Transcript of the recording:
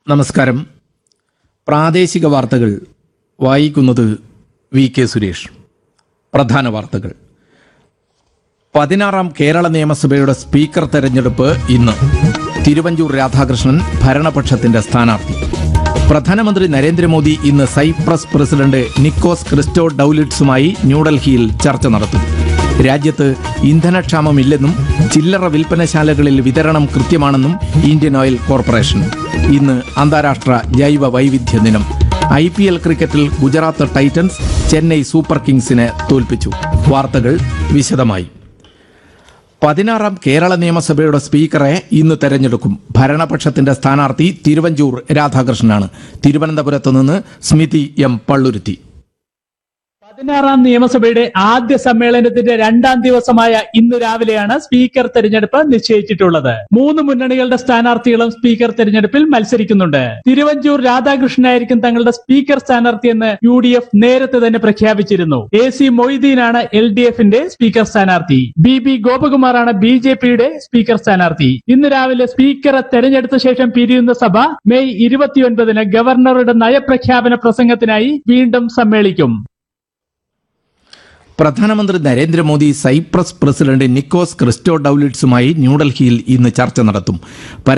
നമസ്കാരം പ്രാദേശിക വാർത്തകൾ വായിക്കുന്നത് വി കെ സുരേഷ് പ്രധാന വാർത്തകൾ പതിനാറാം കേരള നിയമസഭയുടെ സ്പീക്കർ തെരഞ്ഞെടുപ്പ് ഇന്ന് തിരുവഞ്ചൂർ രാധാകൃഷ്ണൻ ഭരണപക്ഷത്തിന്റെ സ്ഥാനാർത്ഥി പ്രധാനമന്ത്രി നരേന്ദ്രമോദി ഇന്ന് സൈപ്രസ് പ്രസിഡന്റ് നിക്കോസ് ക്രിസ്റ്റോ ഡൌലിറ്റ്സുമായി ന്യൂഡൽഹിയിൽ ചർച്ച നടത്തും രാജ്യത്ത് ഇന്ധനക്ഷാമമില്ലെന്നും ചില്ലറ വിൽപ്പനശാലകളിൽ വിതരണം കൃത്യമാണെന്നും ഇന്ത്യൻ ഓയിൽ കോർപ്പറേഷൻ ഇന്ന് അന്താരാഷ്ട്ര ജൈവ വൈവിധ്യ ദിനം ഐ പി എൽ ക്രിക്കറ്റിൽ ഗുജറാത്ത് ടൈറ്റൻസ് ചെന്നൈ സൂപ്പർ കിങ്സിനെ തോൽപ്പിച്ചു വാർത്തകൾ വിശദമായി പതിനാറാം കേരള നിയമസഭയുടെ സ്പീക്കറെ ഇന്ന് തെരഞ്ഞെടുക്കും ഭരണപക്ഷത്തിന്റെ സ്ഥാനാർത്ഥി തിരുവഞ്ചൂർ രാധാകൃഷ്ണനാണ് തിരുവനന്തപുരത്ത് നിന്ന് സ്മിതി എം പള്ളുരുത്തി പതിനാറാം നിയമസഭയുടെ ആദ്യ സമ്മേളനത്തിന്റെ രണ്ടാം ദിവസമായ ഇന്ന് രാവിലെയാണ് സ്പീക്കർ തെരഞ്ഞെടുപ്പ് നിശ്ചയിച്ചിട്ടുള്ളത് മൂന്ന് മുന്നണികളുടെ സ്ഥാനാർത്ഥികളും സ്പീക്കർ തെരഞ്ഞെടുപ്പിൽ മത്സരിക്കുന്നുണ്ട് തിരുവഞ്ചൂർ രാധാകൃഷ്ണനായിരിക്കും തങ്ങളുടെ സ്പീക്കർ സ്ഥാനാർത്ഥിയെന്ന് യു ഡി എഫ് നേരത്തെ തന്നെ പ്രഖ്യാപിച്ചിരുന്നു എ സി മൊയ്തീനാണ് എൽ ഡി എഫിന്റെ സ്പീക്കർ സ്ഥാനാർത്ഥി ബി ബി ഗോപകുമാറാണ് ബി ജെ പിയുടെ സ്പീക്കർ സ്ഥാനാർത്ഥി ഇന്ന് രാവിലെ സ്പീക്കറെ തെരഞ്ഞെടുത്ത ശേഷം പിരിയുന്ന സഭ മെയ് ഇരുപത്തിയൊൻപതിന് ഗവർണറുടെ നയപ്രഖ്യാപന പ്രസംഗത്തിനായി വീണ്ടും സമ്മേളിക്കും പ്രധാനമന്ത്രി നരേന്ദ്രമോദി സൈപ്രസ് പ്രസിഡന്റ് നിക്കോസ് ക്രിസ്റ്റോ ഡൌലിറ്റ്സുമായി ന്യൂഡൽഹിയിൽ ഇന്ന് ചർച്ച നടത്തും